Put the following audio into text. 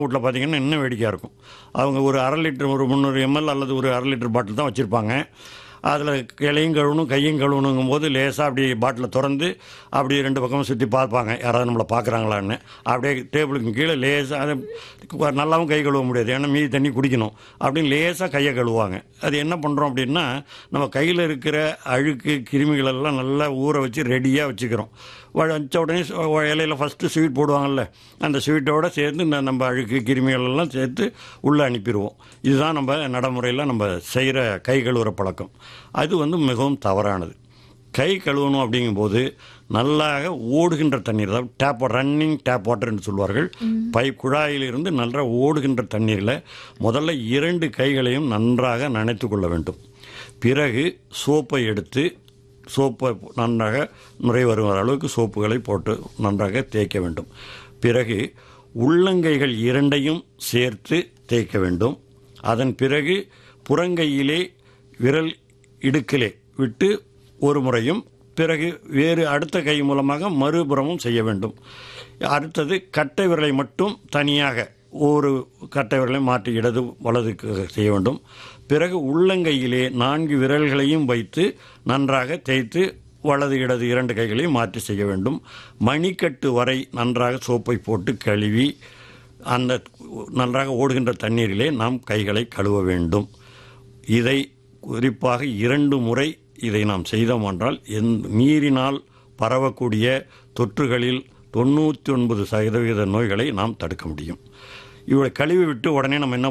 வீட்டில் பார்த்தீங்கன்னா இன்னும் வேடிக்கையாக இருக்கும் அவங்க ஒரு அரை லிட்டர் ஒரு முந்நூறு எம்எல் அல்லது ஒரு அரை லிட்டர் பாட்டில் தான் வச்சுருப்பாங்க அதில் கிளையும் கழுவணும் கையும் கழுவணுங்கும் போது லேசாக அப்படி பாட்டிலை திறந்து அப்படி ரெண்டு பக்கமும் சுற்றி பார்ப்பாங்க யாராவது நம்மளை பார்க்குறாங்களான்னு அப்படியே டேபிளுக்கு கீழே லேசாக அது நல்லாவும் கை கழுவ முடியாது ஏன்னா மீதி தண்ணி குடிக்கணும் அப்படின்னு லேசாக கையை கழுவுவாங்க அது என்ன பண்ணுறோம் அப்படின்னா நம்ம கையில் இருக்கிற அழுக்கு கிருமிகள் எல்லாம் நல்லா ஊற வச்சு ரெடியாக வச்சுக்கிறோம் வ- வச்ச உடனே சு- வ- இலையில ஃபஸ்ட்டு ஸ்வீட் போடுவாங்கல்ல அந்த ஸ்வீட்டோட சேர்த்து இந்த நம்ம அழுக்கு கிருமிகள் எல்லாம் சேர்த்து உள்ளே அனுப்பிடுவோம் இதுதான் நம்ம நடைமுறையில் நம்ம செய்கிற கை கழுவுற பழக்கம் அது வந்து மிகவும் தவறானது கை கழுவணும் அப்படிங்கும்போது நல்லாக ஓடுகின்ற தண்ணீர் அதாவது டேப் ரன்னிங் டேப் வாட்டர் என்று சொல்வார்கள் பைப் குழாயிலிருந்து நல்லா ஓடுகின்ற தண்ணீரில் முதல்ல இரண்டு கைகளையும் நன்றாக நனைத்து கொள்ள வேண்டும் பிறகு சோப்பை எடுத்து சோப்பை நன்றாக நுரை வருகிற அளவுக்கு சோப்புகளை போட்டு நன்றாக தேய்க்க வேண்டும் பிறகு உள்ளங்கைகள் இரண்டையும் சேர்த்து தேய்க்க வேண்டும் அதன் பிறகு புறங்கையிலே விரல் இடுக்கிலே விட்டு ஒரு முறையும் பிறகு வேறு அடுத்த கை மூலமாக மறுபுறமும் செய்ய வேண்டும் அடுத்தது கட்டை விரலை மட்டும் தனியாக ஒரு கட்டை விரலை மாற்றி இடது வலதுக்கு செய்ய வேண்டும் பிறகு உள்ளங்கையிலே நான்கு விரல்களையும் வைத்து நன்றாக தேய்த்து வலது இடது இரண்டு கைகளையும் மாற்றி செய்ய வேண்டும் மணிக்கட்டு வரை நன்றாக சோப்பை போட்டு கழுவி அந்த நன்றாக ஓடுகின்ற தண்ணீரிலே நாம் கைகளை கழுவ வேண்டும் இதை குறிப்பாக இரண்டு முறை இதை நாம் செய்தோம் என்றால் எந் நீரினால் பரவக்கூடிய தொற்றுகளில் தொண்ணூற்றி ஒன்பது சதவீத நோய்களை நாம் தடுக்க முடியும் இவளை கழுவி விட்டு உடனே நம்ம என்ன